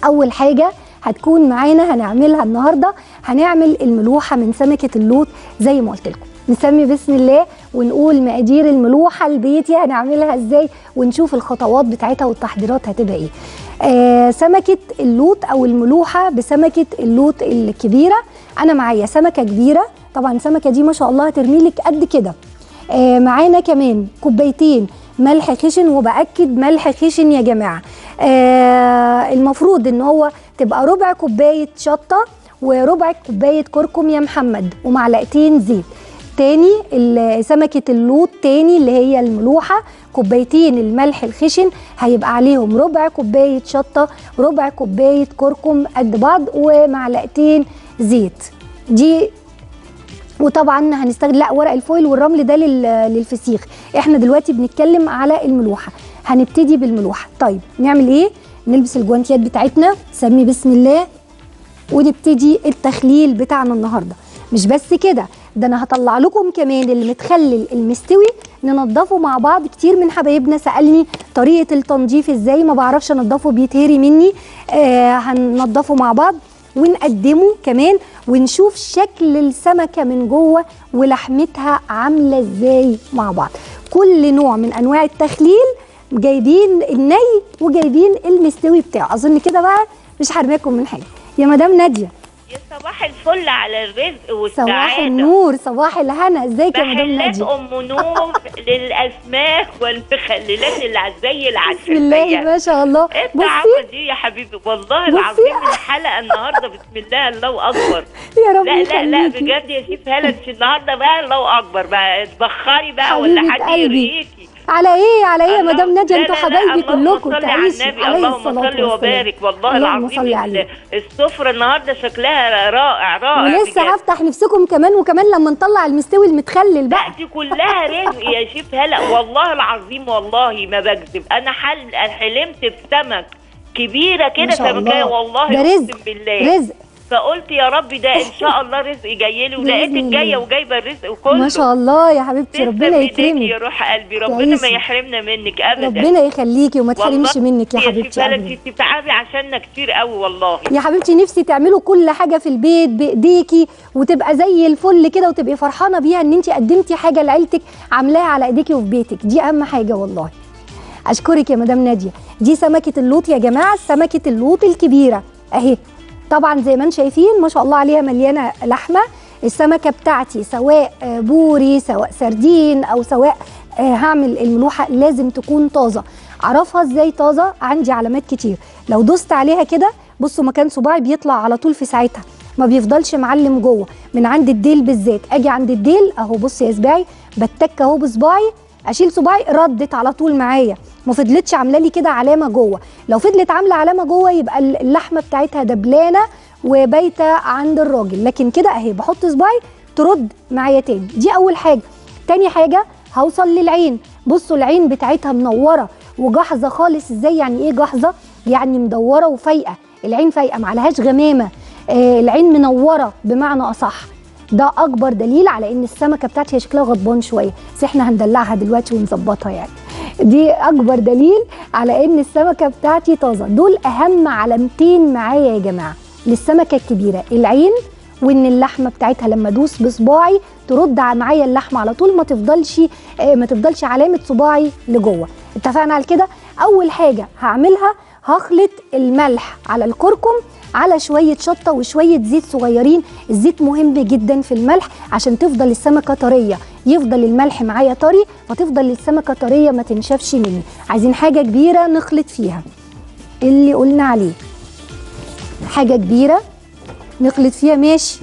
اول حاجه هتكون معانا هنعملها النهارده هنعمل الملوحه من سمكه اللوت زي ما قلت لكم نسمي بسم الله ونقول مقادير الملوحه البيتي هنعملها ازاي ونشوف الخطوات بتاعتها والتحضيرات هتبقى ايه آه سمكه اللوت او الملوحه بسمكه اللوت الكبيره انا معايا سمكه كبيره طبعا السمكه دي ما شاء الله هترمي لك قد كده آه معانا كمان كوبايتين ملح خشن وباكد ملح خشن يا جماعه آه المفروض ان هو تبقى ربع كوبايه شطه وربع كوبايه كركم يا محمد ومعلقتين زيت تاني ال- سمكه اللوت تاني اللي هي الملوحه كوبايتين الملح الخشن هيبقى عليهم ربع كوبايه شطه ربع كوبايه كركم قد بعض ومعلقتين زيت دي وطبعا هنستخدم لا ورق الفويل والرمل ده لل- للفسيخ احنا دلوقتي بنتكلم على الملوحه هنبتدي بالملوحه طيب نعمل ايه نلبس الجوانتيات بتاعتنا سمي بسم الله ونبتدي التخليل بتاعنا النهارده مش بس كده ده انا هطلع لكم كمان المتخلل المستوي ننضفه مع بعض كتير من حبايبنا سالني طريقه التنظيف ازاي ما بعرفش انضفه بيتهري مني آه هننضفه مع بعض ونقدمه كمان ونشوف شكل السمكه من جوه ولحمتها عامله ازاي مع بعض كل نوع من انواع التخليل جايبين الني وجايبين المستوي بتاعه اظن كده بقى مش هرماكم من حاجه يا مدام ناديه يا صباح الفل على الرزق والسعادة صباح النور صباح الهنا ازيك يا مدام محلات ناديه ام نور للاسماك والمخللات اللي ع- زي العسل بسم الله ما شاء الله انت بصي عارفه دي يا حبيبي والله بصي. العظيم الحلقه النهارده بسم الله الله اكبر يا رب لا لا لا يخليكي. بجد يا شيف هلا انت النهارده بقى الله اكبر بقى تبخري بقى ولا حبيبة حد قلبي. يريكي على ايه على ايه يا الله- مدام ناديه لا انتوا لا لا، حبايبي اللهم كلكم صل على تعيشي النبي عليه اللهم الصلاه صل والسلام وبارك والله اللهم العظيم صل عليه ال- السفره النهارده شكلها رائع رائع ولسه بجد. هفتح نفسكم كمان وكمان لما نطلع المستوي المتخلل لا بقى دي كلها رزق يا شيف هلا والله العظيم والله ما بكذب انا حل حلمت بسمك كبيره ما كده شاء سمكيه الله. والله ده اقسم رزق بالله رزق فقلت يا رب ده ان شاء الله رزق جاي لي ولقيتك بإذن جايه الله. وجايبه الرزق كله ما شاء الله يا حبيبتي تسلم ربنا إيديكي يكرمك يا روح قلبي ربنا ما تعيشي. يحرمنا منك ابدا ربنا يخليكي وما تحرمش والله منك يا شيف حبيبتي هلا أبداً. انت بتتعبي عشاننا كتير قوي والله يا حبيبتي نفسي تعملوا كل حاجه في البيت بايديكي وتبقى زي الفل كده وتبقي فرحانه بيها ان انت قدمتي حاجه لعيلتك عاملاها على ايديكي وفي بيتك دي اهم حاجه والله اشكرك يا مدام ناديه دي سمكه اللوط يا جماعه سمكه اللوط الكبيره اهي طبعا زي ما انتم شايفين ما شاء الله عليها مليانه لحمه السمكه بتاعتي سواء آه، بوري سواء سردين او سواء آه، هعمل الملوحه لازم تكون طازه اعرفها ازاي طازه عندي علامات كتير لو دوست عليها كده بصوا مكان صباعي بيطلع على طول في ساعتها ما بيفضلش معلم جوه من عند الديل بالذات اجي عند الديل اهو بص يا صباعي بتك اهو بصباعي اشيل صباعي ردت على طول معايا ما فضلتش عامله لي كده علامه جوه لو فضلت عامله علامه جوه يبقى اللحمه بتاعتها دبلانه وبايته عند الراجل لكن كده اهي بحط صباعي ترد معايا تاني دي اول حاجه تاني حاجه هوصل للعين بصوا العين بتاعتها منوره وجحظه خالص ازاي يعني ايه جحظه يعني مدوره وفايقه العين فايقه معلهاش غمامه آه العين منوره بمعنى اصح ده اكبر دليل على ان السمكه بتاعتي هي شكلها غضبان شويه بس احنا هندلعها دلوقتي ونظبطها يعني دي اكبر دليل على ان السمكه بتاعتي طازه دول اهم علامتين معايا يا جماعه للسمكه الكبيره العين وان اللحمه بتاعتها لما ادوس بصباعي ترد ع- معايا اللحمه على طول ما تفضلش آه، ما تفضلش علامه صباعي لجوه اتفقنا على كده اول حاجه هعملها هخلط الملح على الكركم على شويه شطه وشويه زيت صغيرين الزيت مهم جدا في الملح عشان تفضل السمكه طريه يفضل الملح معايا طري فتفضل السمكه طريه ما تنشفش مني عايزين حاجه كبيره نخلط فيها اللي قلنا عليه حاجه كبيره نخلط فيها ماشي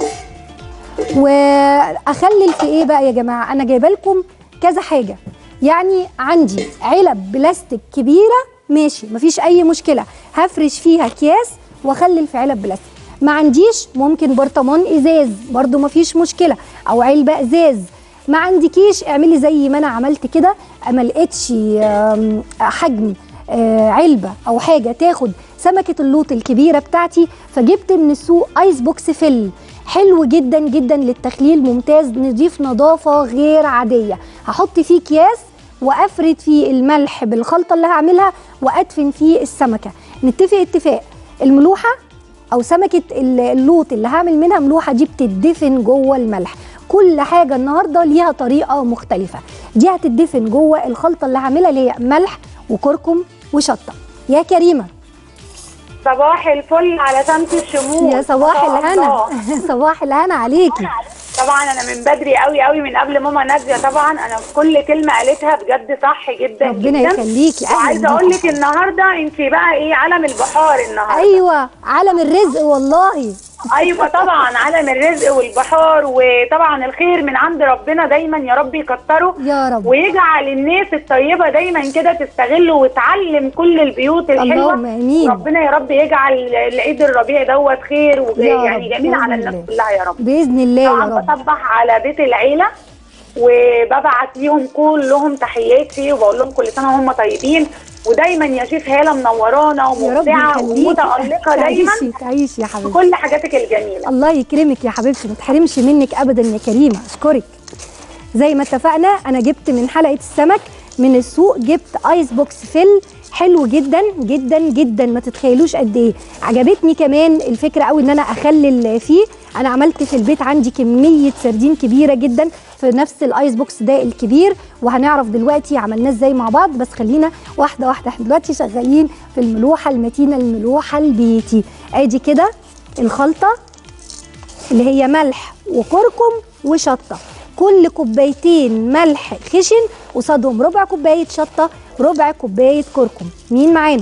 واخلل في ايه بقى يا جماعه انا جايبه لكم كذا حاجه يعني عندي علب بلاستيك كبيره ماشي مفيش اي مشكله هفرش فيها اكياس واخلل في علب بلاستيك ما عنديش ممكن برطمان ازاز برضو مفيش مشكله او علبه ازاز ما عندكيش اعملي زي ما انا عملت كده ما لقيتش آم، حجم آه، علبه او حاجه تاخد سمكه اللوط الكبيره بتاعتي فجبت من السوق ايس بوكس فل حلو جدا جدا للتخليل ممتاز نضيف نظافه غير عاديه هحط فيه اكياس وافرد فيه الملح بالخلطه اللي هعملها وادفن فيه السمكه نتفق اتفاق الملوحه او سمكه ال- اللوط اللي هعمل منها ملوحه دي بتدفن جوه الملح كل حاجه النهارده ليها طريقه مختلفه دي هتدفن جوه الخلطه اللي هعملها اللي هي ملح وكركم وشطه يا كريمه صباح الفل على شمس الشموس يا صباح ما شاء الهنا الله. صباح الهنا عليكي طبعا انا من بدري قوي قوي من قبل ماما ناديه طبعا انا كل كلمه قالتها بجد صح جدا ربنا جدا يخليكي اهلا وعايزه اقول بيكي. لك النهارده انت بقى ايه علم البحار النهارده ايوه عالم الرزق والله ايوه طبعا علم الرزق والبحار وطبعا الخير من عند ربنا دايما يا رب يكتره يا رب ويجعل الناس الطيبه دايما كده تستغله وتعلم كل البيوت الحلوه اللهم امين ربنا يا رب يجعل العيد الربيع دوت خير يا ويعني رب، جميل على بإذن الناس الله. كلها يا رب باذن الله يا طبعا رب بصبح على بيت العيله وببعت ليهم كلهم تحياتي وبقول لهم كل سنه وهم طيبين ودايما يا شيف هاله منورانا يا رب ومبدعه يخليكي ومتالقه دايما تعيشي تعيشي يا في حبيبتي كل حاجاتك الجميله الله يكرمك يا حبيبتي ما تحرمش منك ابدا يا كريمه اشكرك زي ما اتفقنا انا جبت من حلقه السمك من السوق جبت ايس بوكس فيل حلو جدا جدا جدا ما تتخيلوش قد ايه عجبتني كمان الفكره قوي ان انا اخلل فيه انا عملت في البيت عندي كميه سردين كبيره جدا في نفس الايس بوكس ده الكبير وهنعرف دلوقتي عملناه ازاي مع بعض بس خلينا واحده واحده احنا دلوقتي شغالين في الملوحه المتينه الملوحه البيتي ادي كده الخلطه اللي هي ملح وكركم وشطه كل كوبايتين ملح خشن قصادهم ربع كوبايه شطه ربع كوبايه كركم مين معانا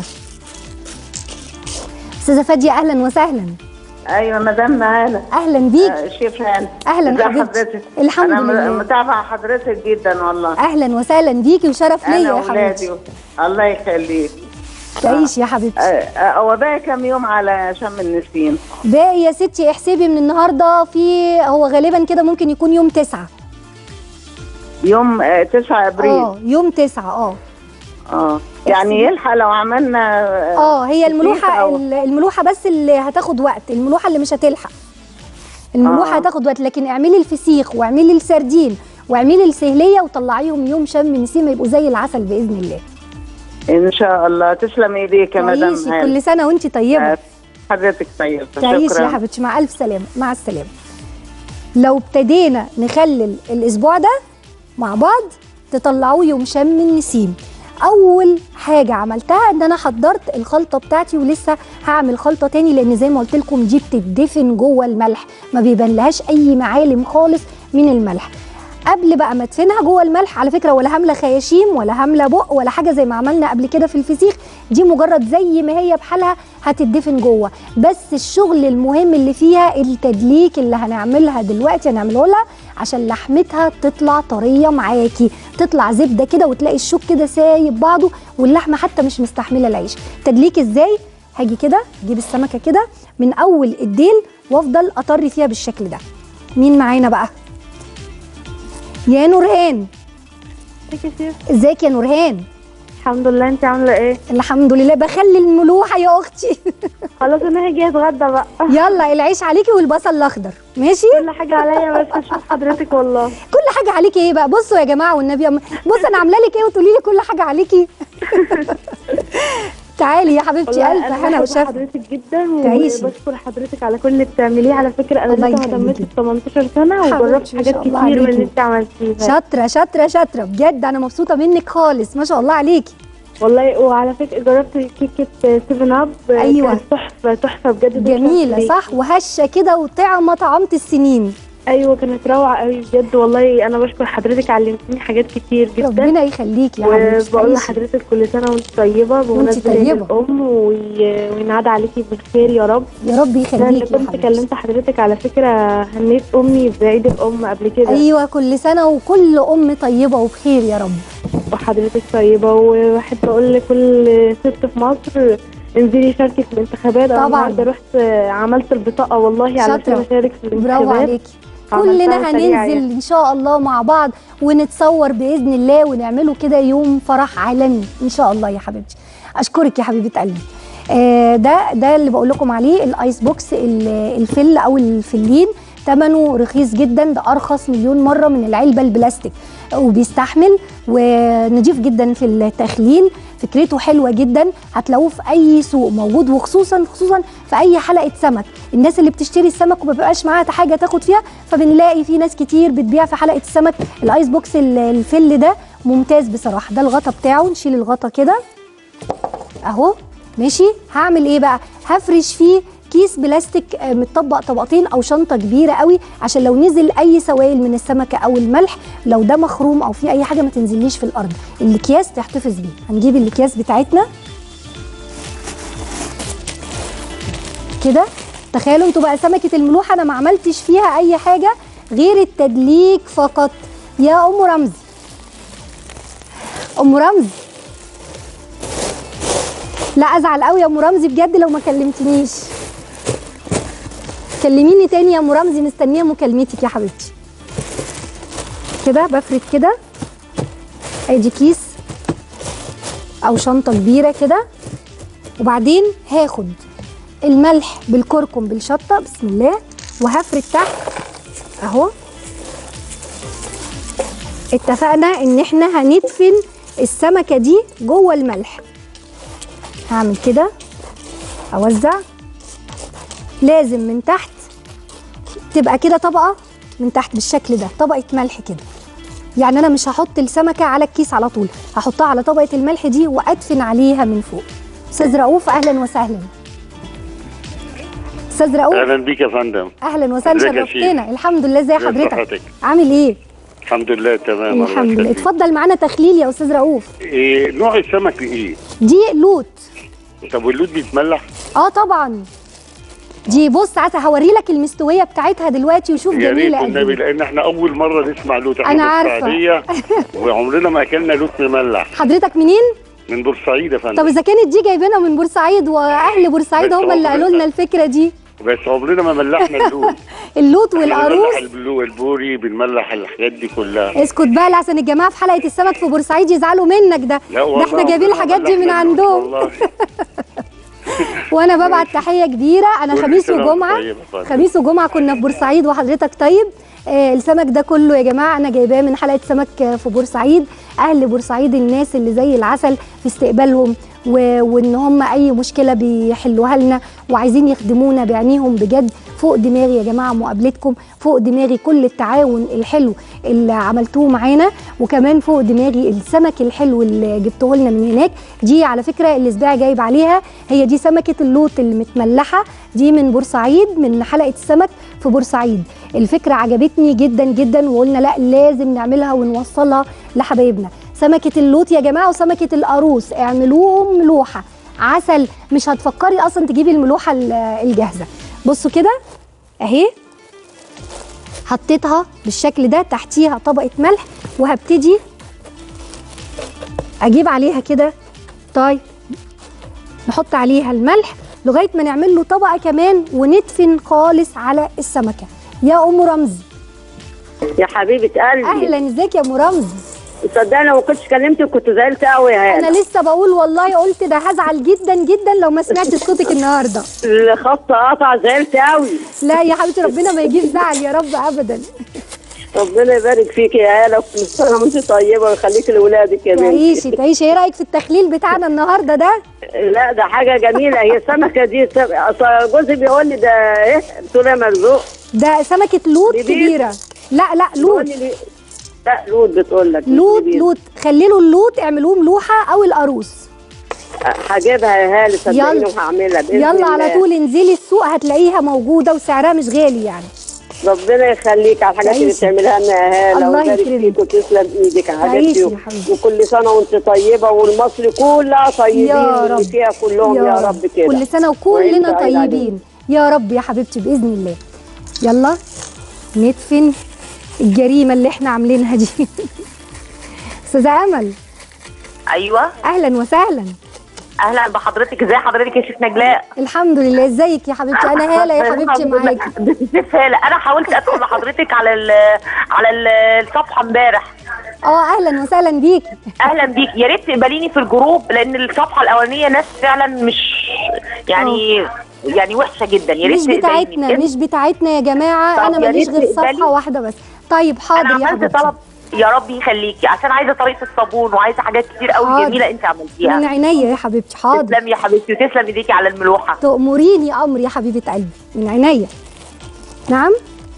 استاذه فاديه اهلا وسهلا ايوه مدام معانا اهلا بيك آه، شيف هان أهلاً ازي حبيبتي. حضرتك الحمد انا م- لله. متابعه حضرتك جدا والله اهلا وسهلا بيكي وشرف ليا انا يا واولادي حبيبتي الله يخليك تعيش يا حبيبتي آه، آه، هو بقى كام يوم على شم النسيم باقي يا ستي احسبي من النهارده في هو غالبا كده ممكن يكون يوم تسعة يوم آه، 9 ابريل اه يوم تسعة اه اه يعني يلحق لو عملنا اه هي فسيخ الملوحه أو- ال- الملوحه بس اللي هتاخد وقت الملوحه اللي مش هتلحق الملوحه آه. هتاخد وقت لكن اعملي الفسيخ واعملي السردين واعملي السهليه وطلعيهم يوم شم نسيم يبقوا زي العسل باذن الله ان شاء الله تسلم ايديك يا مدام تعيشي هان كل سنه وانت طيبه آه، حضرتك طيبه تعيشي يا شكرا حبيبتي مع الف سلامه مع السلامه لو ابتدينا نخلل الاسبوع ده مع بعض تطلعوه يوم شم النسيم اول حاجه عملتها ان انا حضرت الخلطه بتاعتي ولسه هعمل خلطه تاني لان زي ما قلت لكم دي بتدفن جوه الملح ما بيبانلهاش اي معالم خالص من الملح قبل بقى ما ادفنها جوه الملح على فكره ولا هامله خياشيم ولا هامله بق ولا حاجه زي ما عملنا قبل كده في الفسيخ دي مجرد زي ما هي بحالها هتدفن جوه بس الشغل المهم اللي فيها التدليك اللي هنعملها دلوقتي هنعمله لها عشان لحمتها تطلع طريه معاكي تطلع زبده كده وتلاقي الشوك كده سايب بعضه واللحمه حتى مش مستحمله العيش تدليك ازاي هاجي كده اجيب السمكه كده من اول الديل وافضل اطري فيها بالشكل ده مين معانا بقى يا نورهان ازيك يا نورهان الحمد لله انت عامله ايه الحمد لله بخلي الملوحه يا اختي خلاص انا هاجي اتغدى بقى يلا العيش عليكي والبصل الاخضر ماشي كل حاجه عليا بس اشوف حضرتك والله كل حاجه عليكي ايه بقى بصوا يا جماعه والنبي أم- بص انا عامله لك ايه وتقولي لي كل حاجه عليكي تعالي يا حبيبتي والله الف انا هنا بحب وشفا حضرتك جدا تعيشي. وبشكر حضرتك على كل اللي بتعمليه على فكره انا الله لسه ما يخليكي. تمتش 18 سنه وجربت حبيبتي، ما حاجات شاء كتير الله من اللي عليكي. انت عملتيها شاطره شاطره شاطره بجد انا مبسوطه منك خالص ما شاء الله عليكي والله وعلى فكره جربت كيكه 7 اب أيوة. كانت تحفه تحفه بجد تسلم جميله ايديك. صح وهشه كده وطعمه طعمه السنين ايوه كانت روعه قوي بجد والله انا بشكر حضرتك علمتني حاجات كتير جدا ربنا يخليكي يا حبيبتي وبقول تعيشي. لحضرتك كل سنه وانت طيبه بمناسبه عيد طيبة. الام وي- وينعاد عليكي بالخير يا رب يا رب انا يخليكي يا كنت حبيبتي كلمت حضرتك على فكره هنيت امي بعيد الام قبل كده ايوه كل سنه وكل ام طيبه وبخير يا رب وحضرتك طيبه وبحب اقول لكل ست في مصر انزلي شاركي في الانتخابات طبعاً. انا النهارده رحت عملت البطاقه والله علشان شاطرة. اشارك في برافو الانتخابات عليكي عملتها كلنا سريعة هننزل يعني. ان شاء الله مع بعض ونتصور باذن الله ونعمله كده يوم فرح عالمي ان شاء الله يا حبيبتي اشكرك يا حبيبه قلبي آه ده ده اللي بقول لكم عليه الايس بوكس ال- الفل او الفلين ثمنه رخيص جدا ده ارخص مليون مره من العلبه البلاستيك وبيستحمل ونضيف جدا في التخليل فكرته حلوه جدا هتلاقوه في اي سوق موجود وخصوصا خصوصا في اي حلقه سمك الناس اللي بتشتري السمك وما بيبقاش معاها حاجه تاخد فيها فبنلاقي في ناس كتير بتبيع في حلقه السمك الايس بوكس ال- الفل ده ممتاز بصراحه ده الغطا بتاعه نشيل الغطا كده اهو ماشي هعمل ايه بقى هفرش فيه كيس بلاستيك آه، متطبق طبقتين او شنطه كبيره قوي عشان لو نزل اي سوائل من السمكه او الملح لو ده مخروم او في اي حاجه ما تنزليش في الارض الاكياس تحتفظ بيه هنجيب الاكياس بتاعتنا كده تخيلوا انتوا بقى سمكه الملوحه انا ما عملتش فيها اي حاجه غير التدليك فقط يا ام رمزي ام رمزي لا ازعل قوي يا ام رمزي بجد لو ما كلمتنيش كلميني تاني يا ام رمزي مستنيه مكالمتك يا حبيبتي كده بفرد كده ادي كيس او شنطه كبيره كده وبعدين هاخد الملح بالكركم بالشطه بسم الله وهفرد تحت اهو اتفقنا ان احنا هندفن السمكه دي جوه الملح هعمل كده اوزع لازم من تحت تبقى كده طبقه من تحت بالشكل ده طبقه ملح كده يعني انا مش هحط السمكه على الكيس على طول هحطها على طبقه الملح دي وادفن عليها من فوق استاذ رؤوف اهلا وسهلا استاذ رؤوف اهلا بيك يا فندم اهلا وسهلا ازيك يا شرفتنا الحمد لله ازي ازي حضرتك صحتك؟ عامل ايه الحمد لله تمام الله الحمد لله يخليك. اتفضل معانا تخليل يا استاذ رؤوف إيه نوع السمك ايه؟ دي لوت طب واللود بيتملح؟ اه طبعا دي بص عايزه هوري لك المستويه بتاعتها دلوقتي وشوف يا ريت جميله قد والنبي ايه لان احنا اول مره نسمع لوت احنا أنا من عارفة. السعوديه وعمرنا ما اكلنا لوت مملح حضرتك منين من بورسعيد يا طب فندم اذا كانت دي جايبينها من بورسعيد واهل بورسعيد بس هم اللي قالوا لنا الفكره دي بس عمرنا ما ملحنا اللوت اللوت احنا بنملح والقاروص البلو البوري بنملح الحاجات دي كلها اسكت بقى لحسن الجماعه في حلقه السمك في بورسعيد يزعلوا منك ده لا ده والله احنا جايبين عمرنا الحاجات دي من ملحنا اللوت عندهم والله. وانا ببعت تحيه كبيره انا كل خميس سنة وانت وجمعه طيب يا فندم. خميس وجمعه كنا في بورسعيد وحضرتك طيب آه السمك ده كله يا جماعه انا جايباه من حلقه سمك آه، في بورسعيد اهل بورسعيد الناس اللي زي العسل في استقبالهم و... وان هم اي مشكله بيحلوها لنا وعايزين يخدمونا بعينيهم بجد فوق دماغي يا جماعه مقابلتكم فوق دماغي كل التعاون الحلو اللي عملتوه معانا وكمان فوق دماغي السمك الحلو اللي جبته لنا من هناك دي على فكره اللي سباع جايب عليها هي دي سمكه اللوت المتملحه دي من بورسعيد من حلقه السمك في بورسعيد الفكره عجبتني جدا جدا وقلنا لا لازم نعملها ونوصلها لحبايبنا سمكه اللوت يا جماعه وسمكه القاروص اعملوهم ملوحه عسل مش هتفكري اصلا تجيبي الملوحه ال- الجاهزه بصوا كده اهي حطيتها بالشكل ده تحتيها طبقه ملح وهبتدي اجيب عليها كده طيب نحط عليها الملح لغايه ما نعمل له طبقه كمان وندفن خالص على السمكه يا ام رمزي يا حبيبه قلبي اهلا ازيك يا ام رمزي صدقني لو ما كنتش كلمتك كنت زعلت قوي يا انا هاله لسه بقول والله قلت ده هزعل جدا جدا لو ما سمعتش صوتك النهارده الخط قطع زعلت قوي لا يا حبيبتي ربنا ما يجيب زعل يا رب ابدا ربنا يبارك فيك يا هاله وكل سنه وانت طيبه ويخليك لاولادك يا بنتي تعيشي تعيشي ايه رايك في التخليل بتاعنا النهارده ده لا ده حاجه جميله هي السمكه دي سم... أصل جوزي بيقول لي ده ايه قلت له يا مرزوق ده سمكه لوت بيبيض؟ كبيره لا لا بيقول لوت لي لا لوت بتقول لك مش لوت بيبيض. لوت خليله اللوت اعملوه ملوحه او القاروص هجيبها يا هاله صدقيني يلا. وهعملها باذن يلا على الله. طول انزلي السوق هتلاقيها موجوده وسعرها مش غالي يعني ربنا يخليك على الحاجات اللي تعيشي. بتعملها لنا يا هاله الله ويبارك يكرمك. فيك وتسلم ايدك يا تعيشي حبيبتي يا حبيبتي. وكل سنه وانت طيبه والمصري كلها طيبين يا واللي رب فيها كلهم يا رب كده كل سنه وكلنا وإنت عيد عليك. طيبين يا رب يا حبيبتي باذن الله يلا ندفن الجريمه اللي احنا عاملينها دي استاذه امل ايوه اهلا وسهلا اهلا بحضرتك ازي حضرتك يا شيخ نجلاء الحمد لله ازيك يا حبيبتي انا هاله يا حبيبتي الحمد لله. معاكي ده سيف هاله انا حاولت ادخل لحضرتك على ال على ال- الصفحه امبارح اه اهلا وسهلا بيكي اهلا بيك يا ريت تقبليني في الجروب لان الصفحه الاولانيه ناس فعلا مش يعني يعني وحشه جدا يا ريت مش تقبليني بتاعتنا بجد. مش بتاعتنا يا جماعه طب انا يا ماليش ريت غير تقبلي. صفحه واحده بس طيب حاضر انا يا عملت حبيبتي طلب يا رب يخليكي عشان عايزه طريقه الصابون وعايزه حاجات كتير قوي حاضر. جميله انت من عملتيها عينيا يا حبيبتي حاضر تسلمي يا حبيبتي وتسلم ايديكي على الملوحه تأمريني أمر يا حبيبة قلبي من عينيا نعم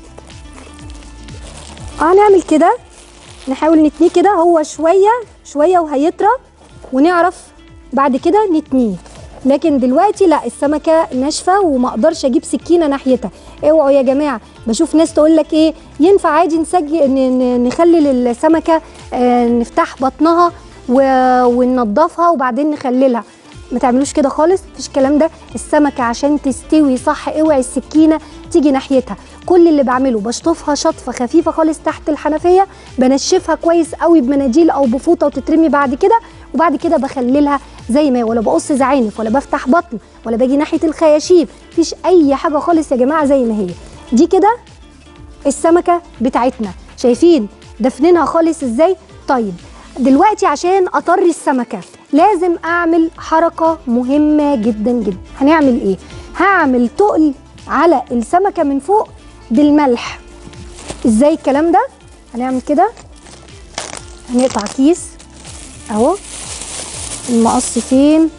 اه نعمل كده نحاول نتنيه كده هو شوية شوية وهيطرى ونعرف بعد كده نتنيه لكن دلوقتي لا السمكة ناشفة وما اقدرش اجيب سكينة ناحيتها اوعوا يا جماعة بشوف ناس تقول لك ايه ينفع عادي نسجل ن- ن- نخلي السمكة آه نفتح بطنها و- وننضفها وبعدين نخللها ما تعملوش كده خالص مفيش الكلام ده السمكه عشان تستوي صح اوعي السكينه تيجي ناحيتها كل اللي بعمله بشطفها شطفه خفيفه خالص تحت الحنفيه بنشفها كويس قوي بمناديل او بفوطه وتترمي بعد كده وبعد كده بخللها زي ما هي ولا بقص زعانف ولا بفتح بطن ولا باجي ناحيه الخياشيم مفيش اي حاجه خالص يا جماعه زي ما هي دي كده السمكه بتاعتنا شايفين دفنينها خالص ازاي طيب دلوقتي عشان اطري السمكه لازم اعمل حركه مهمه جدا جدا هنعمل ايه هعمل تقل على السمكه من فوق بالملح ازاي الكلام ده هنعمل كده هنقطع كيس اهو المقص فين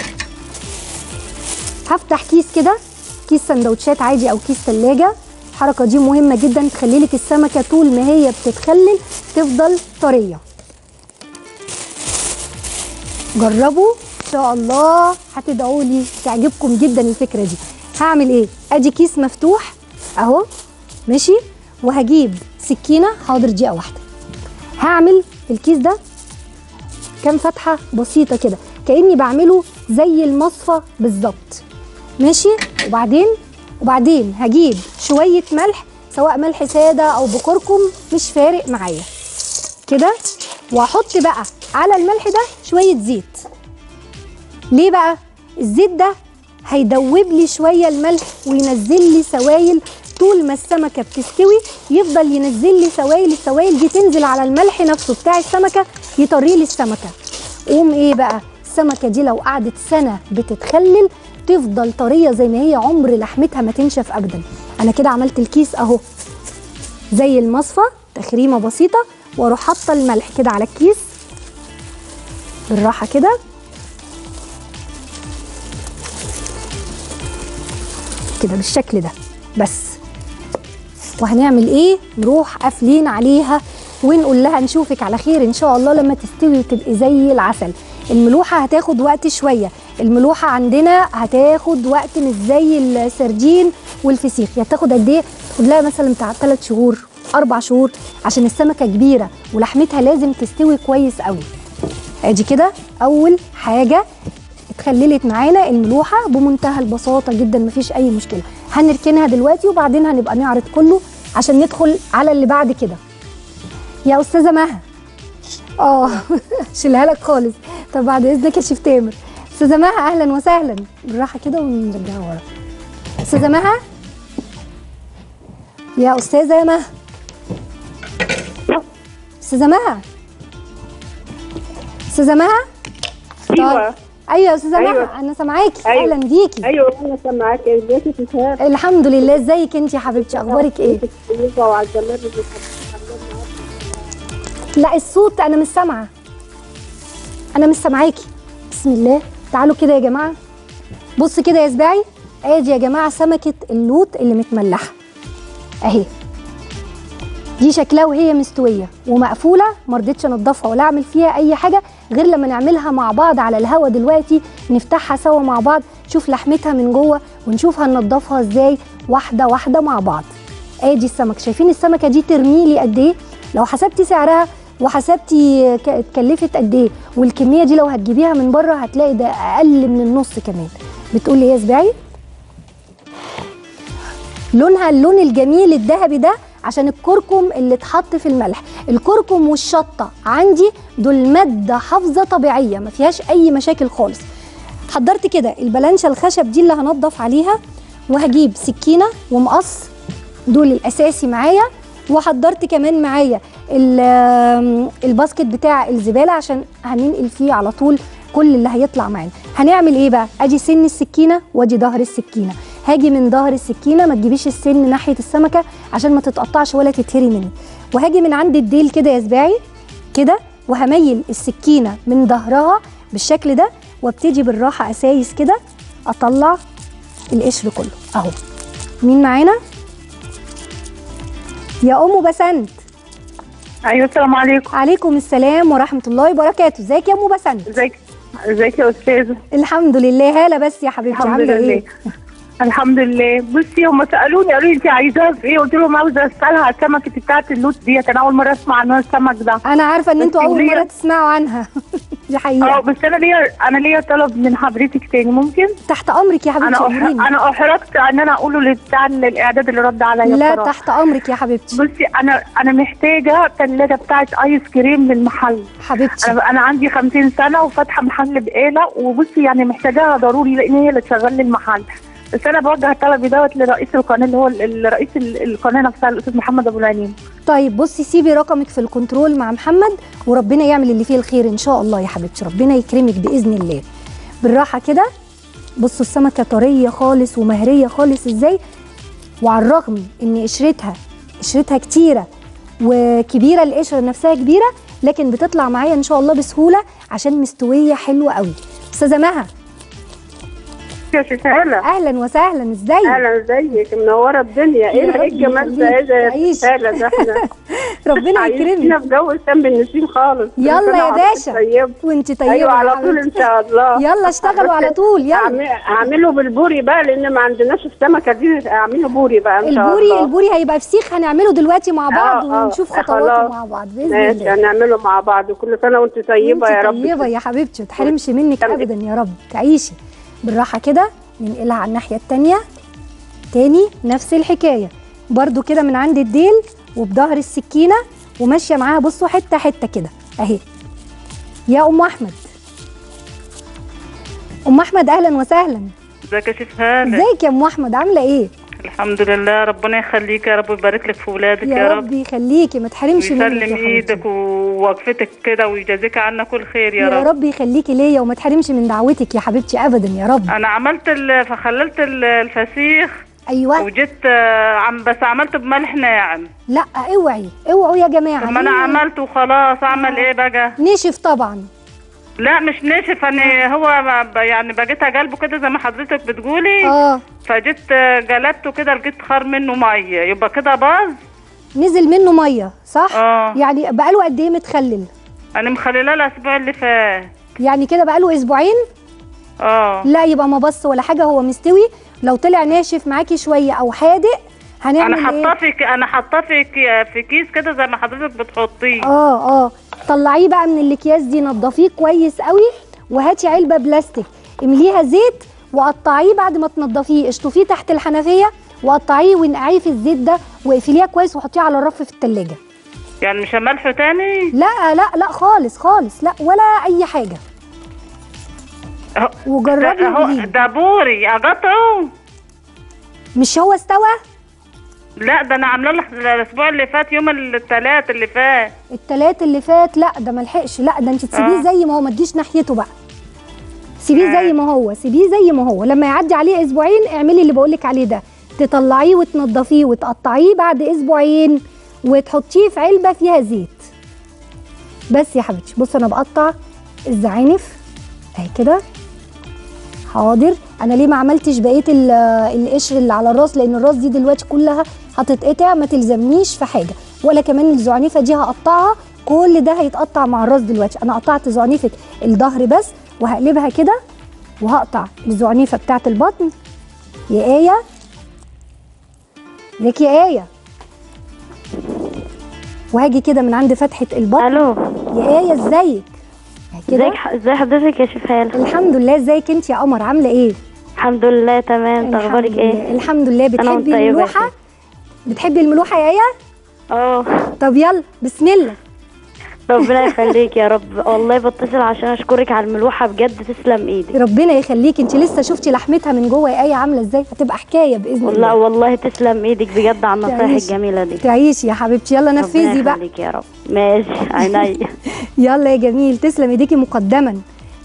هفتح كيس كده كيس سندوتشات عادي او كيس ثلاجه الحركه دي مهمه جدا تخلي لك السمكه طول ما هي بتتخلل تفضل طريه جربوا ان شاء الله هتدعوا لي تعجبكم جدا الفكره دي هعمل ايه ادي كيس مفتوح اهو ماشي وهجيب سكينه حاضر دقيقه واحده هعمل في الكيس ده كام فتحه بسيطه كده كاني بعمله زي المصفى بالظبط ماشي وبعدين وبعدين هجيب شويه ملح سواء ملح ساده او بكركم مش فارق معايا كده واحط بقى على الملح ده شويه زيت ليه بقى الزيت ده هيدوب لي شويه الملح وينزل لي سوائل طول ما السمكه بتستوي يفضل ينزل لي سوائل السوائل دي تنزل على الملح نفسه بتاع السمكه يطري لي السمكه قوم ايه بقى السمكه دي لو قعدت سنه بتتخلل تفضل طريه زي ما هي عمر لحمتها ما تنشف ابدا انا كده عملت الكيس اهو زي المصفى تخريمه بسيطه واروح حاطه الملح كده على الكيس بالراحه كده كده بالشكل ده بس وهنعمل ايه نروح قافلين عليها ونقول لها نشوفك على خير ان شاء الله لما تستوي وتبقي زي العسل الملوحه هتاخد وقت شويه الملوحه عندنا هتاخد وقت مش زي السردين والفسيخ هي هتاخد قد ايه تاخد لها مثلا بتاع 3 شهور اربع شهور عشان السمكه كبيره ولحمتها لازم تستوي كويس قوي ادي كده اول حاجه اتخللت معانا الملوحه بمنتهى البساطه جدا مفيش اي مشكله هنركنها دلوقتي وبعدين هنبقى نعرض كله عشان ندخل على اللي بعد كده يا استاذه مها اه شيلها لك خالص طب بعد اذنك يا شيف تامر استاذه مها اهلا وسهلا بالراحه كده ونرجعها ورا استاذه مها يا استاذه مها استاذه مها استاذه مها ايوه ايوه يا استاذه أيوة. مها انا سامعاكي أيوة. اهلا بيكي ايوه انا سامعاك ازيك يا شهاب الحمد لله ازيك انت يا حبيبتي اخبارك ايه وعلى الجمال اللي لا الصوت انا مش سامعه انا مش سامعاكي بسم الله تعالوا كده يا جماعه بص كده يا سباعي ادي يا جماعه سمكه اللوت اللي متملحه اهي دي شكلها وهي مستويه ومقفوله ما رضيتش انضفها ولا اعمل فيها اي حاجه غير لما نعملها مع بعض على الهوا دلوقتي نفتحها سوا مع بعض نشوف لحمتها من جوه ونشوف هننضفها ازاي واحده واحده مع بعض ادي السمك شايفين السمكه دي ترمي لي قد ايه لو حسبتي سعرها وحسبتي ك- اتكلفت قد ايه والكميه دي لو هتجيبيها من بره هتلاقي ده اقل من النص كمان بتقولي ايه يا سباعي لونها اللون الجميل الذهبي ده عشان الكركم اللي اتحط في الملح الكركم والشطه عندي دول ماده حافظه طبيعيه ما فيهاش اي مشاكل خالص حضرت كده البلانشه الخشب دي اللي هنضف عليها وهجيب سكينه ومقص دول الاساسي معايا وحضرت كمان معايا ال- الباسكت بتاع الزباله عشان هننقل فيه على طول كل اللي هيطلع معانا هنعمل ايه بقى ادي سن السكينه وادي ظهر السكينه هاجي من ظهر السكينه ما تجيبيش السن ناحيه السمكه عشان ما تتقطعش ولا تتهري مني وهاجي من عند الديل كده يا سباعي كده وهميل السكينه من ظهرها بالشكل ده وابتدي بالراحه اسايس كده اطلع القشر كله اهو مين معانا يا ام بسنت ايوه السلام عليكم عليكم السلام ورحمه الله وبركاته ازيك يا ام بسنت ازيك ازيك يا استاذه الحمد لله هاله بس يا حبيبتي الحمد عامله لله ايه الحمد لله بصي هم سالوني قالوا لي انت عايزاها في ايه قلت لهم عاوزه اسالها على السمكه بتاعت اللوت ديت انا اول مره اسمع عن السمك ده انا عارفه ان انتوا بس اول ليا- مره تسمعوا عنها دي اه حقيقه بس انا ليا انا ليا طلب من حضرتك تاني ممكن تحت امرك يا حبيبتي انا أح... أموريني. انا احرجت ان انا اقوله بتاع الاعداد اللي رد عليا لا بصراحة. تحت امرك يا حبيبتي بصي انا انا محتاجه ثلاجه بتاعت ايس كريم للمحل حبيبتي انا انا عندي 50 سنه وفاتحه محل بقاله وبصي يعني محتاجاها ضروري لان هي اللي تشغل لي المحل بس انا بوجه طلبي دوت لرئيس القناه اللي هو ال- ال- رئيس ال- القناه نفسها الاستاذ محمد ابو العنين طيب بصي سيبي رقمك في الكنترول مع محمد وربنا يعمل اللي فيه الخير ان شاء الله يا حبيبتي ربنا يكرمك باذن الله بالراحه كده بصوا السمكه طريه خالص ومهريه خالص ازاي وعلى الرغم ان قشرتها قشرتها كتيره وكبيره القشره نفسها كبيره لكن بتطلع معايا ان شاء الله بسهوله عشان مستويه حلوه قوي استاذه مها يا شيخ هلا اهلا وسهلا ازيك اهلا ازيك منوره الدنيا يا ايه رب ايه الجمال ده ايه ده يا شيخ هلا ده احنا ربنا عايشين يكرمك في جو سام النسيم خالص كل يلا سنة يا وحضرتك باشا طيب وانت طيبه ايوه يا على طول ان حبيبتي. شاء الله يلا اشتغلوا على طول يلا هعمل- هعمله بالبوري بقى لان ما عندناش السمكه دي اعمله بوري بقى ان شاء البوري الله البوري هيبقى فسيخ هنعمله دلوقتي مع بعض آه، آه، ونشوف خلاص. خطواته مع بعض باذن ماشي الله هنعمله مع بعض وكل سنه وانت طيبه وانت يا رب طيبه يا حبيبتي ما تحرمش منك ابدا يا رب تعيشي بالراحه كده ننقلها على الناحيه التانية تاني نفس الحكايه برضو كده من عند الديل وبظهر السكينه وماشيه معاها بصوا حته حته كده اهي يا ام احمد ام احمد اهلا وسهلا ازيك يا شيخ هاني ازيك يا ام احمد عامله ايه الحمد لله ربنا يخليك يا رب ويبارك لك في ولادك يا رب يخليكي ما تحرمش منك ويسلم يا حبيبتي ايدك ووقفتك كده ويجازيك عنا كل خير يا, يا رب يخليكي ليا وما تحرمش من دعوتك يا حبيبتي ابدا يا رب انا عملت ال... فخللت ال- الفسيخ ايوه وجيت آه، عم بس عملته بملح ناعم لا اوعي اوعوا يا جماعه طب ما انا ليه؟ عملته وخلاص اعمل ايه بقى نشف طبعا لا مش نشف انا هو ب- يعني بقيت اجلبه كده زي ما حضرتك بتقولي اه فجيت آه، جلبته كده لقيت خار منه ميه يبقى كده باظ نزل منه ميه صح اه يعني بقاله قد ايه متخلل انا مخللاه الاسبوع اللي فات يعني كده بقاله اسبوعين اه لا يبقى ما بص ولا حاجه هو مستوي لو طلع ناشف معاكي شويه او حادق هنعمل انا ايه حاطاه في ك- انا حاطاه في ك- في كيس كده زي ما حضرتك بتحطيه اه اه طلعيه بقى من الاكياس دي نضفيه كويس قوي وهاتي علبه بلاستيك امليها زيت وقطعيه بعد ما تنضفيه اشطفيه تحت الحنفيه وقطعيه ونقعيه في الزيت ده واقفليها كويس وحطيه على الرف في التلاجة يعني مش هملحه تاني لا لا لا خالص خالص لا ولا اي حاجه وجربي ده, هو وقوليلي. ده بوري اقطعه مش هو استوى لا ده انا عامله له الاسبوع اللي فات يوم الثلاث اللي فات التلات اللي فات لا ده ملحقش لا ده انت تسيبيه آه. زي ما هو ما تجيش ناحيته بقى سيبيه آه. زي ما هو سيبيه زي ما هو لما يعدي عليه اسبوعين اعملي اللي بقولك عليه ده تطلعيه وتنضفيه وتقطعيه بعد اسبوعين وتحطيه في علبه فيها زيت بس يا حبيبتي بص انا بقطع الزعانف اهي كده حاضر انا ليه ما عملتش بقيه ال- القشر اللي على الراس لان الراس دي دلوقتي كلها هتتقطع ما تلزمنيش في حاجه ولا كمان الزعنفه دي هقطعها كل ده هيتقطع مع الراس دلوقتي انا قطعت زعنفه الظهر بس وهقلبها كده وهقطع الزعنفه بتاعه البطن يا ايه ازيك يا ايه وهاجي كده من عند فتحه البطن الو يا ايه ازيك كده ازيك ازي حضرتك يا شيخ هاله الحمد لله ازيك انت يا قمر عامله ايه الحمد لله تمام الحمد اخبارك لله. ايه الحمد لله أنا وأنت بتحبي طيبة يا الملوحه بتحبي الملوحه يا ايه اه طب يلا بسم الله ربنا يخليك يا رب والله بتصل عشان اشكرك على الملوحه بجد تسلم ايدك ربنا يخليكي انت لسه شفتي لحمتها من جوه يا ايه عامله ازاي هتبقى حكايه باذن والله الله والله تسلم ايدك بجد على النصايح تعيشي. الجميله دي تعيشي يا حبيبتي يلا نفذي ربنا بقى يخليك يا رب ماشي عينيا يلا يا جميل تسلم ايديكي مقدما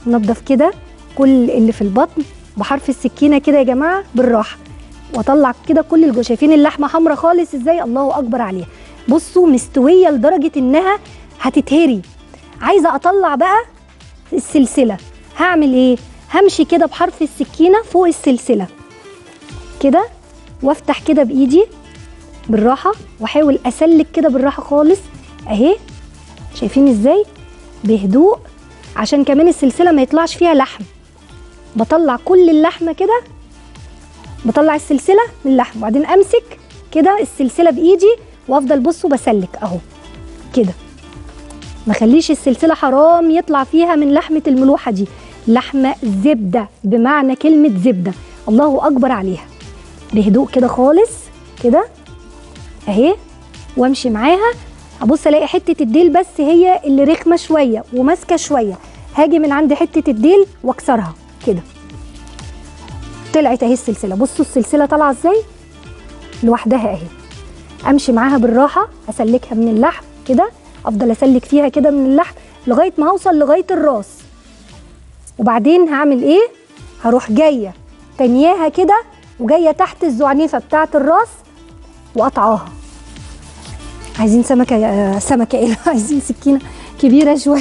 نضف كده كل اللي في البطن بحرف السكينه كده يا جماعه بالراحه واطلع كده كل الجو شايفين اللحمه حمرا خالص ازاي الله اكبر عليها بصوا مستويه لدرجه انها هتتهري عايزه اطلع بقى السلسله هعمل ايه همشي كده بحرف السكينه فوق السلسله كده وافتح كده بايدي بالراحه واحاول اسلك كده بالراحه خالص اهي شايفين ازاي بهدوء عشان كمان السلسله ما يطلعش فيها لحم بطلع كل اللحمه كده بطلع السلسله من اللحم وبعدين امسك كده السلسله بايدي وافضل بصوا بسلك اهو كده ما خليش السلسله حرام يطلع فيها من لحمه الملوحه دي لحمه زبده بمعنى كلمه زبده الله اكبر عليها بهدوء كده خالص كده اهي وامشي معاها ابص الاقي حته الديل بس هي اللي رخمه شويه وماسكه شويه هاجي من عند حته الديل واكسرها كده طلعت اهي السلسله بصوا السلسله طالعه ازاي لوحدها اهي امشي معاها بالراحه اسلكها من اللحم كده افضل اسلك فيها كده من اللحم لغايه ما اوصل لغايه الراس وبعدين هعمل ايه هروح جايه تانياها كده وجايه تحت الزعنفه بتاعه الراس وقطعاها عايزين سمكه آه، سمكه ايه عايزين سكينه كبيره شويه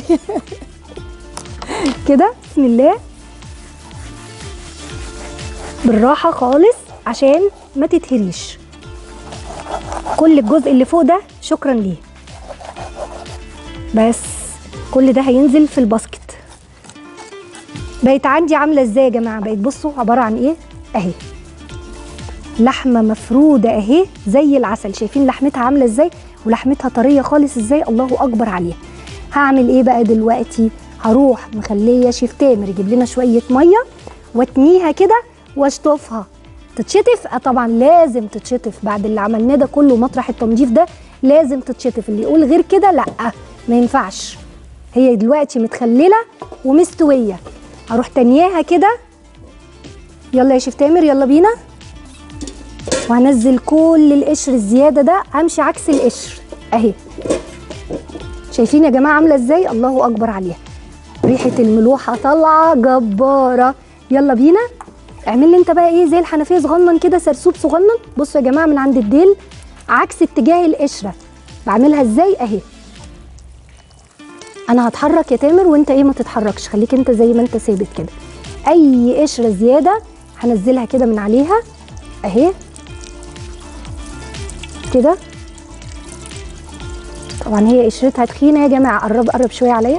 كده بسم الله بالراحه خالص عشان ما تتهريش كل الجزء اللي فوق ده شكرا ليه بس كل ده هينزل في الباسكت بقت عندي عامله ازاي يا جماعه بقت بصوا عباره عن ايه اهي لحمه مفروده اهي زي العسل شايفين لحمتها عامله ازاي ولحمتها طريه خالص ازاي الله اكبر عليها هعمل ايه بقى دلوقتي هروح مخليه شيف تامر يجيب لنا شويه ميه واتنيها كده واشطفها تتشطف آه طبعا لازم تتشطف بعد اللي عملناه ده كله مطرح التنظيف ده لازم تتشطف اللي يقول غير كده لا ما ينفعش هي دلوقتي متخلله ومستويه هروح تانياها كده يلا يا شيف تامر يلا بينا وهنزل كل القشر الزياده ده همشي عكس القشر اهي شايفين يا جماعه عامله ازاي الله اكبر عليها ريحه الملوحه طالعه جباره يلا بينا اعمل لي انت بقى ايه زي الحنفيه صغنن كده سرسوب صغنن بصوا يا جماعه من عند الديل عكس اتجاه القشره بعملها ازاي اهي انا هتحرك يا تامر وانت ايه ما تتحركش خليك انت زي ما انت ثابت كده اي قشره زياده هنزلها كده من عليها اهي كده طبعا هي قشرتها تخينه يا جماعه قرب قرب شويه عليا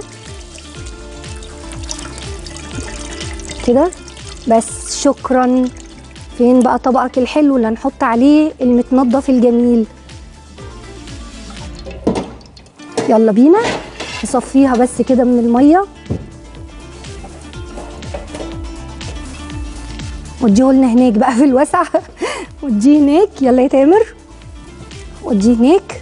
كده بس شكرا فين بقى طبقك الحلو اللي هنحط عليه المتنضف الجميل يلا بينا نصفيها بس كده من الميه وديه لنا هناك بقى في الوسع وديه هناك يلا يا تامر وديه هناك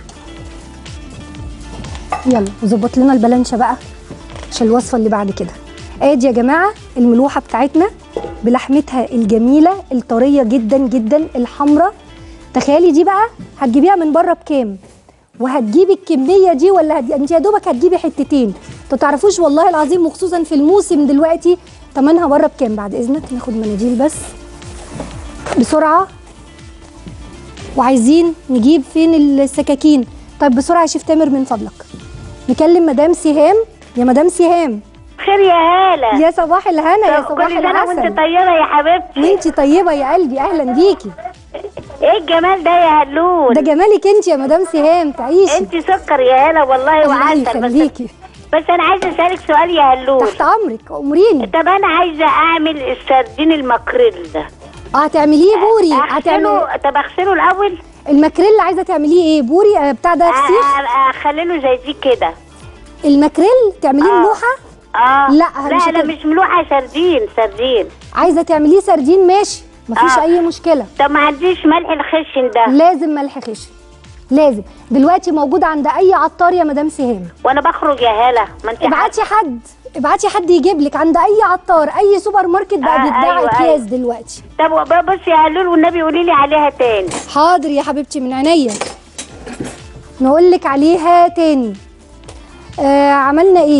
يلا وظبط لنا البلانشه بقى عشان الوصفه اللي بعد كده ادي يا جماعه الملوحه بتاعتنا بلحمتها الجميله الطريه جدا جدا الحمراء تخيلي دي بقى هتجيبيها من بره بكام وهتجيبي الكميه دي ولا هت... انت يا دوبك هتجيبي حتتين انتوا تعرفوش والله العظيم وخصوصا في الموسم دلوقتي تمنها بره بكام بعد اذنك ناخد مناديل بس بسرعه وعايزين نجيب فين السكاكين طيب بسرعه يا شيف تامر من فضلك نكلم مدام سهام يا مدام سهام خير يا هالة يا صباح الهنا يا صباح كل سنة العسل وانت طيبة يا حبيبتي وانتي طيبه يا قلبي اهلا بيكي ايه الجمال ده يا هلول ده جمالك انت يا مدام سهام تعيشي انت سكر يا هالة والله الله وعسل بس يخليكي بس انا عايزة اسألك سؤال يا هلول تحت امرك امريني طب انا عايزة اعمل السردين الماكريل ده اه هتعمليه بوري اغسله طب اغسله الاول الماكريل عايزه تعمليه ايه بوري آه، بتاع ده فسيخ اخلله زي دي كده الماكريل تعمليه آه. ملوحه اه لا لا مش لا هت- مش ملوحة سردين سردين عايزه تعمليه سردين ماشي مفيش آه. اي مشكله طب ما عنديش ملح الخشن ده لازم ملح خشن لازم دلوقتي موجود عند اي عطار يا مدام سهام وانا بخرج يا هالة ما انت ابعتي حد ابعتي حد يجيب لك عند اي عطار اي سوبر ماركت بقى آه، بيتباع أيوة، اكياس أيوة. دلوقتي طب بصي يا هلول والنبي قولي لي عليها تاني حاضر يا حبيبتي من عينيا نقول لك عليها تاني آه عملنا ايه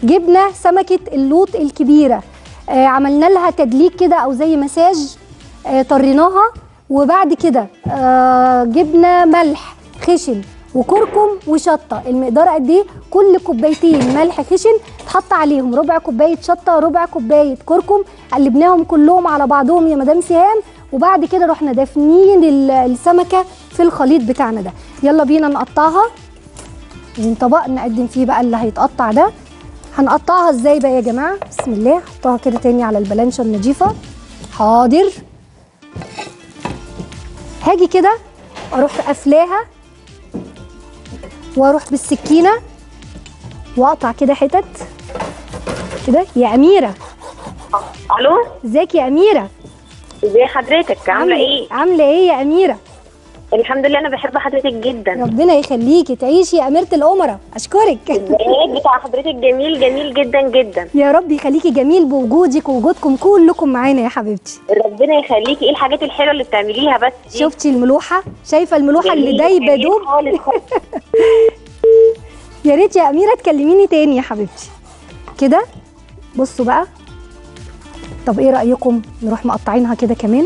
جبنا سمكه اللوط الكبيره آه عملنا لها تدليك كده او زي مساج آه طريناها وبعد كده آه جبنا ملح خشن وكركم وشطه المقدار قد ايه كل كوبايتين ملح خشن اتحط عليهم ربع كوبايه شطه ربع كوبايه كركم قلبناهم كلهم على بعضهم يا مدام سهام وبعد كده رحنا دافنين ال- السمكه في الخليط بتاعنا ده يلا بينا نقطعها عايزين طبق نقدم فيه بقى اللي هيتقطع ده هنقطعها ازاي بقى يا جماعه بسم الله احطها كده تاني على البلانشه النضيفه حاضر هاجي كده اروح قافلاها واروح بالسكينه واقطع كده حتت كده يا اميره الو ازيك يا اميره ازي حضرتك عامله ايه عامله ايه يا اميره الحمد لله انا بحب حضرتك جدا ربنا يخليكي تعيشي يا اميره الامراء اشكرك البرنامج بتاع حضرتك جميل جميل جدا جدا يا رب يخليكي جميل بوجودك ووجودكم كلكم معانا يا حبيبتي ربنا يخليكي ايه الحاجات الحلوه اللي بتعمليها بس دي شفتي الملوحه شايفه الملوحه اللي جميل، دايبه جميل دوب خالص. يا ريت يا اميره تكلميني تاني يا حبيبتي كده بصوا بقى طب ايه رايكم نروح مقطعينها كده كمان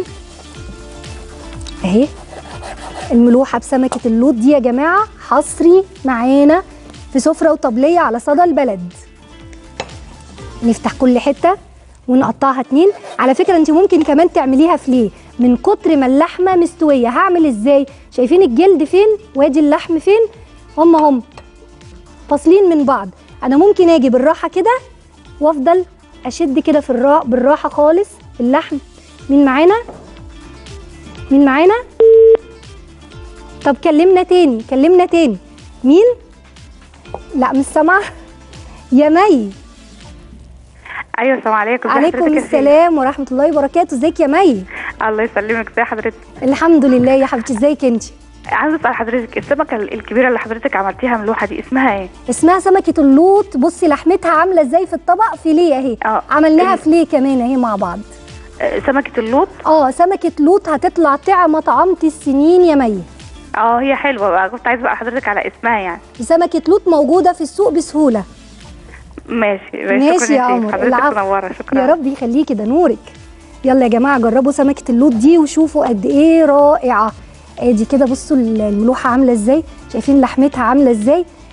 اهي الملوحه بسمكه اللوط دي يا جماعه حصري معانا في سفره وطبليه على صدى البلد نفتح كل حته ونقطعها اتنين على فكره انت ممكن كمان تعمليها فيليه من كتر ما اللحمه مستويه هعمل ازاي شايفين الجلد فين وادي اللحم فين هم هم فاصلين من بعض انا ممكن اجي بالراحه كده وافضل اشد كده في الراء بالراحه خالص في اللحم مين معانا مين معانا طب كلمنا تاني كلمنا تاني مين لا مش سامعه يا مي ايوه السلام عليكم ازي عليكم حضرتك يا سيدي؟ السلام ورحمه الله وبركاته ازيك يا مي الله يسلمك ازي حضرتك الحمد لله يا حبيبتي ازيك انت عايزه اسال حضرتك السمكه الكبيره اللي حضرتك عملتيها ملوحه دي اسمها ايه اسمها سمكه اللوط بصي لحمتها عامله ازاي في الطبق فيليه اهي عملناها ال- فيليه كمان اهي مع بعض آه، سمكه اللوط اه سمكه لوط هتطلع طعمه طعمه السنين يا مي اه هي حلوه بقى كنت عايزه بقى حضرتك على اسمها يعني سمكه لوط موجوده في السوق بسهوله ماشي ماشي شكرا يا سيدي. قمر حضرتك العفو. منوره شكرا يا رب يخليكي ده نورك يلا يا جماعه جربوا سمكه اللوط دي وشوفوا قد ايه رائعه ادي كده بصوا الملوحه عامله ازاي شايفين لحمتها عامله ازاي